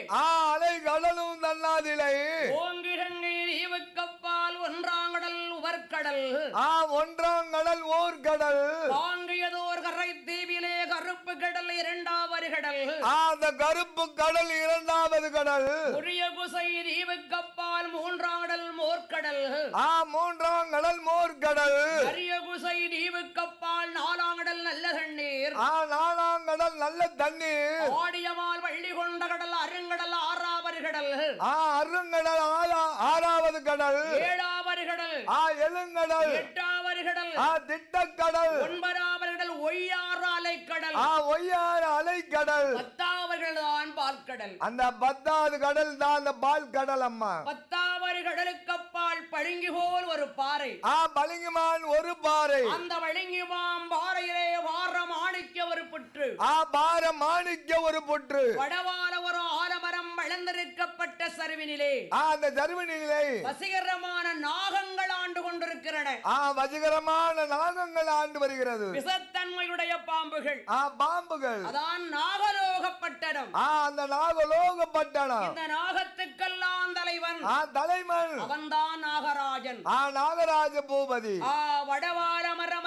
ஆ அலை கடலும் தன்னாதிலை ஓங்கிழங்கை தீவுக்கப்பால் ஒன்றாங்கடல் உவர்கடல் ஆ ஒன்றாம் கடல் ஓர் கடல் வாங்கியதோர் கரை தீவிலே கருப்பு கடல் இரண்டாவது கடல் ஆ அந்த கருப்பு கடல் இரண்டாவது கடல் உரிய குசை தீவுக்கப்பால் மூன்றாங்கடல் மோர்க்கடல் ஆ மூன்றாம் கடல் மோர் கடல் அரிய குசை தீவுக்கப்பால் நாலாங்கடல் நல்ல தண்ணீர் ஆ நாலாம் கடல் நல்ல தண்ணீர் ஆடியமால் வள்ளி கொண்ட கடல் அருங்கடல் ஆறாவது கடல் ஆ அருங்கடல் ஆறா- ஆறாவது கடல் ஏழாவது கடல் ஆ எழுங்கடல் எட்டாவது கடல் ஆ திட்டக்கடல் ஒன்பதாவது கடல் ஒய்யாறு அலைக்கடல் ஆ ஒய்யாறு அலைக்கடல் பத்தாவது கடல் தான் பால்கடல் அந்த பத்தாவது கடல் தான் அந்த பால் கடல் அம்மா பத்தாவது கடலுக்கப்பால் பழுங்கி போல் ஒரு பாறை ஆ பளிங்குமான் ஒரு பாறை அந்த வழுங்கிமாம் பாறையிலே வார மாணிக்க ஒரு புற்று ஆ பார மாணிக்க ஒரு புற்று வடவால ஒரு ஆலமரம் வளர்ந்திருக்கப்பட்ட சரிவினிலே ஆ அந்த ஜர்மனியிலே வசீகரமான நாகங்கள் ஆண்டு கொண்டிருக்கிறன ஆ வஜகரமான நாகங்கள் ஆண்டு வருகிறது விஷத்தன்மையுடைய பாம்புகள் ஆ பாம்புகள் அதான் நாகலோகப்பட்டனம் ஆ அந்த நாகலோக பட்டணம் இந்த நாகத்துக்கெல்லாம் தலைவன் ஆ தலைமன் அவன்தான் நாகராஜன் ஆ நாகராஜ பூபதி ஆ வடவால மரம்